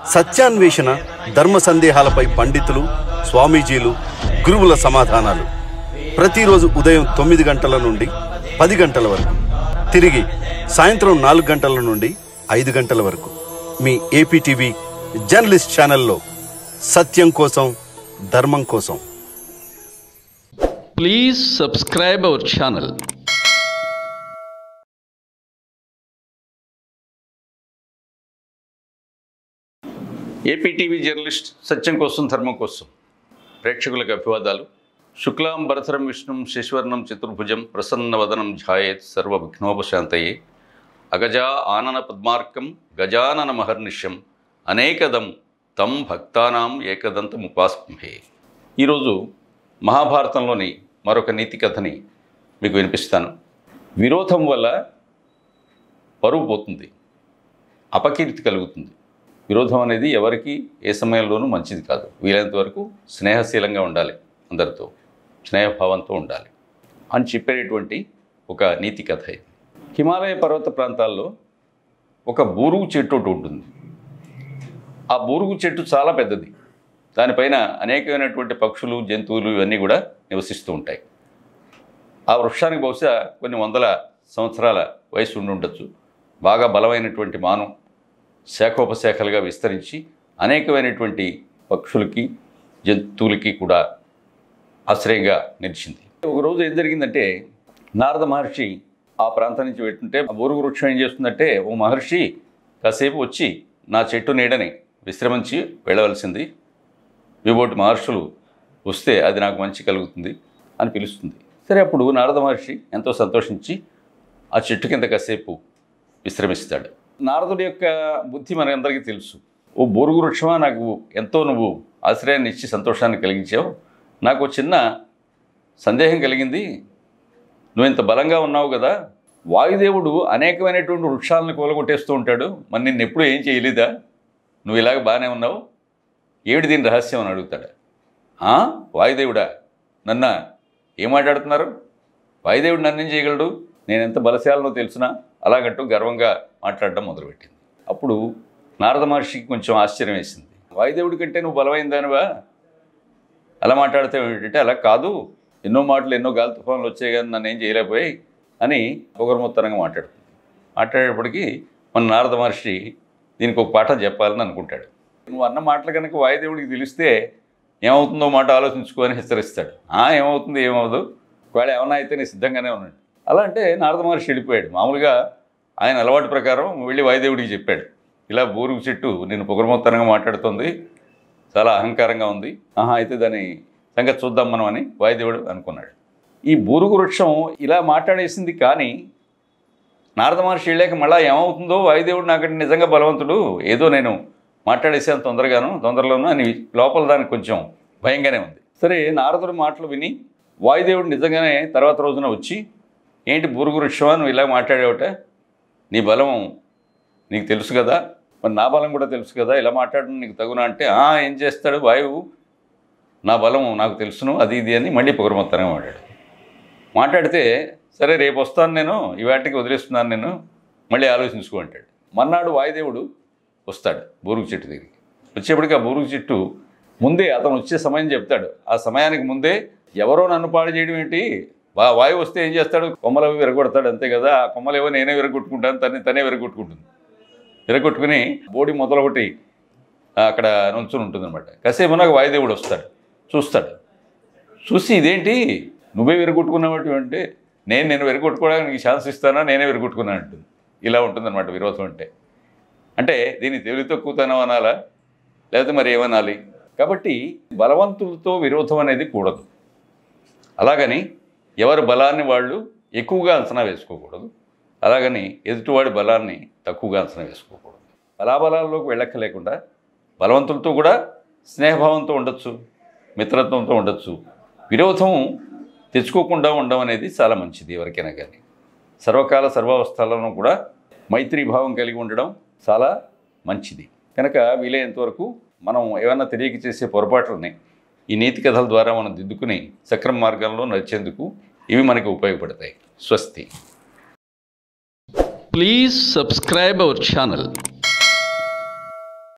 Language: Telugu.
సత్యాన్వేషణ ధర్మ సందేహాలపై పండితులు స్వామీజీలు గురువుల సమాధానాలు ప్రతిరోజు ఉదయం తొమ్మిది గంటల నుండి పది గంటల వరకు తిరిగి సాయంత్రం నాలుగు గంటల నుండి ఐదు గంటల వరకు మీ ఏపీటీవీ జర్నలిస్ట్ ఛానల్లో సత్యం కోసం ధర్మం కోసం Please subscribe our channel. APTV journalist సత్యం కోసం ధర్మం కోసం ప్రేక్షకులకు అభివాదాలు శుక్లాం భరతరం విష్ణుం శశివర్ణం చతుర్భుజం ప్రసన్నవదనం ఝాయేత్ సర్వ విఘ్నోపశాంతయే అగజా ఆనన పద్మార్కం గజానన మహర్నిశం అనేకదం తం భక్తానాం ఏకదంతం ఉపాస్మహే ఈరోజు మహాభారతంలోని మరొక నీతి కథని మీకు వినిపిస్తాను విరోధం వల్ల పరువు పోతుంది అపకీర్తి కలుగుతుంది విరోధం అనేది ఎవరికి ఏ సమయంలోనూ మంచిది కాదు వీలైనంత వరకు స్నేహశీలంగా ఉండాలి అందరితో స్నేహభావంతో ఉండాలి అని చెప్పేటటువంటి ఒక నీతి కథ ఇది హిమాలయ పర్వత ప్రాంతాల్లో ఒక బూరుగు చెట్టు ఒకటి ఉంటుంది ఆ బూరుగు చెట్టు చాలా పెద్దది దానిపైన అనేకమైనటువంటి పక్షులు జంతువులు ఇవన్నీ కూడా నివసిస్తూ ఉంటాయి ఆ వృక్షానికి బహుశా కొన్ని వందల సంవత్సరాల వయసు ఉండి ఉండొచ్చు బాగా బలమైనటువంటి మానం శాఖోపశాఖలుగా విస్తరించి అనేకమైనటువంటి పక్షులకి జంతువులకి కూడా ఆశ్రయంగా నిలిచింది ఒకరోజు ఏం జరిగిందంటే నారద మహర్షి ఆ ప్రాంతం నుంచి వెళ్తుంటే ఆ బోరుగు వృక్షం ఏం చేస్తుందంటే ఓ మహర్షి కాసేపు వచ్చి నా చెట్టు నీడని విశ్రమించి వెళ్ళవలసింది విబోటి మహర్షులు వస్తే అది నాకు మంచి కలుగుతుంది అని పిలుస్తుంది సరే అప్పుడు నారద మహర్షి ఎంతో సంతోషించి ఆ చెట్టు కింద కాసేపు విశ్రమిస్తాడు నారదుడి యొక్క బుద్ధి మనందరికీ తెలుసు ఓ బోరుగు వృక్షమా నాకు ఎంతో నువ్వు ఆశ్రయాన్ని ఇచ్చి సంతోషాన్ని కలిగించావు నాకు ఒక చిన్న సందేహం కలిగింది నువ్వు ఇంత బలంగా ఉన్నావు కదా వాయుదేవుడు అనేకమైనటువంటి వృక్షాలను కూలగొట్టేస్తూ ఉంటాడు మరి నిన్ను ఎప్పుడూ ఏం చేయలేదా నువ్వు ఇలాగ బాగానే ఉన్నావు ఏమిటి దీని రహస్యం అని అడుగుతాడు "ఆ? వాయుదేవుడా నన్న ఏం మాట్లాడుతున్నారు వాయుదేవుడు నన్నేం చేయగలడు నేను ఎంత బలశాలనో తెలుసునా అలాగంటూ గర్వంగా మాట్లాడడం మొదలుపెట్టింది అప్పుడు నారద మహర్షికి కొంచెం ఆశ్చర్యం వేసింది వాయుదేవుడి కంటే నువ్వు బలమైన దానివా అలా మాట్లాడితే ఏంటంటే అలా కాదు ఎన్నో మాటలు ఎన్నో గాలి తుఫాన్లు వచ్చాయి కానీ నన్ను ఏం చేయలేకపోయాయి అని పొగరమొత్తనంగా మాట్లాడుతుంది మాట్లాడేటప్పటికీ మన నారద మహర్షి దీనికి ఒక పాఠం చెప్పాలని అనుకుంటాడు నువ్వు అన్న మాటలు కనుక వాయుదేవుడికి తెలిస్తే ఏమవుతుందో మాట ఆలోచించుకో అని హెచ్చరిస్తాడు "ఆ, ఏమవుతుంది ఏమవుదు ఒకవేళ ఏమన్నా అయితే నేను సిద్ధంగానే ఉన్నాడు అలా అంటే నారద మహర్షి వెళ్ళిపోయాడు మామూలుగా ఆయన అలవాటు ప్రకారం వెళ్ళి వాయుదేవుడికి చెప్పాడు ఇలా బూరుగు చెట్టు నేను పొగరమొత్తనంగా మాట్లాడుతుంది చాలా అహంకారంగా ఉంది ఆహా అయితే దాని సంగతి చూద్దాం మనం అని వాయుదేవుడు అనుకున్నాడు ఈ బూరుగు వృక్షం ఇలా మాట్లాడేసింది కానీ నారద మహర్షి వెళ్ళాక మళ్ళీ ఏమవుతుందో వాయుదేవుడు నాకంటే నిజంగా బలవంతుడు ఏదో నేను మాట్లాడేసాను తొందరగాను తొందరలోను అని లోపల దానికి కొంచెం భయంగానే ఉంది సరే నారదుడి మాటలు విని వాయుదేవుడు నిజంగానే తర్వాత రోజున వచ్చి ఏంటి బూరుగు వృక్షమా నువ్వు ఇలా మాట్లాడేవట నీ బలం నీకు తెలుసు కదా మరి నా బలం కూడా తెలుసు కదా ఇలా మాట్లాడడం నీకు తగునా అంటే "ఆ, ఏం చేస్తాడు వాయువు నా బలం నాకు తెలుసును అది ఇది అని మళ్ళీ పొగరమొత్తనే మాట్లాడు మాట్లాడితే సరే రేపు వస్తాను నేను ఈ వేటకి వదిలేస్తున్నాను నేను మళ్ళీ ఆలోచించుకో అంటాడు మర్నాడు వాయుదేవుడు వస్తాడు బూరుగు చెట్టు దగ్గరికి వచ్చేప్పటికి ఆ బూరుగు చెట్టు ముందే అతను వచ్చే సమయం చెప్తాడు ఆ సమయానికి ముందే ఎవరో నన్ను పాడు చేయడం ఏంటి వా వాయువు వస్తే ఏం చేస్తాడు కొమ్మలు అవి విరగొడతాడు అంతే కదా ఆ కొమ్మలేవో నేనే విరగొట్టుకుంటాను తనే తనే విరగొట్టుకుంటుంది విరగొట్టుకుని బోడి మొదలొకటి అక్కడ నుంచుని ఉంటుంది అనమాట కాసేపు నాకు వాయుదేవుడు వస్తాడు చూస్తాడు చూసి ఇదేంటి నువ్వే విరగొట్టుకున్నావు అంటే నేను నేను విరగొట్టుకోవడానికి నీకు ఛాన్స్ ఇస్తానా నేనే విరగొట్టుకున్నాను అంటుంది ఇలా ఉంటుందన్నమాట విరోధం అంటే అంటే దీన్ని తెలివి తక్కువతనం అనాలా లేకపోతే మరి ఏమనాలి కాబట్టి బలవంతులతో విరోధం అనేది కూడదు అలాగని ఎవరి బలాన్ని వాళ్ళు ఎక్కువగా అంచనా వేసుకోకూడదు అలాగని ఎదుటివాడి బలాన్ని తక్కువగా అంచనా వేసుకోకూడదు బలాబలాల్లోకి వెళ్ళక్కలేకుండా బలవంతులతో కూడా స్నేహభావంతో ఉండొచ్చు మిత్రత్వంతో ఉండొచ్చు విరోధం తెచ్చుకోకుండా ఉండడం అనేది చాలా మంచిది ఎవరికైనా కానీ సర్వకాల సర్వావస్థలను కూడా మైత్రీ భావం కలిగి ఉండడం చాలా మంచిది కనుక వీలైనంత వరకు మనం ఏమైనా తెలియక చేసే పొరపాట్లని ఈ నీతి కథల ద్వారా మనం దిద్దుకుని సక్రమ మార్గంలో నడిచేందుకు ఇవి మనకి ఉపయోగపడతాయి స్వస్తి Please subscribe our channel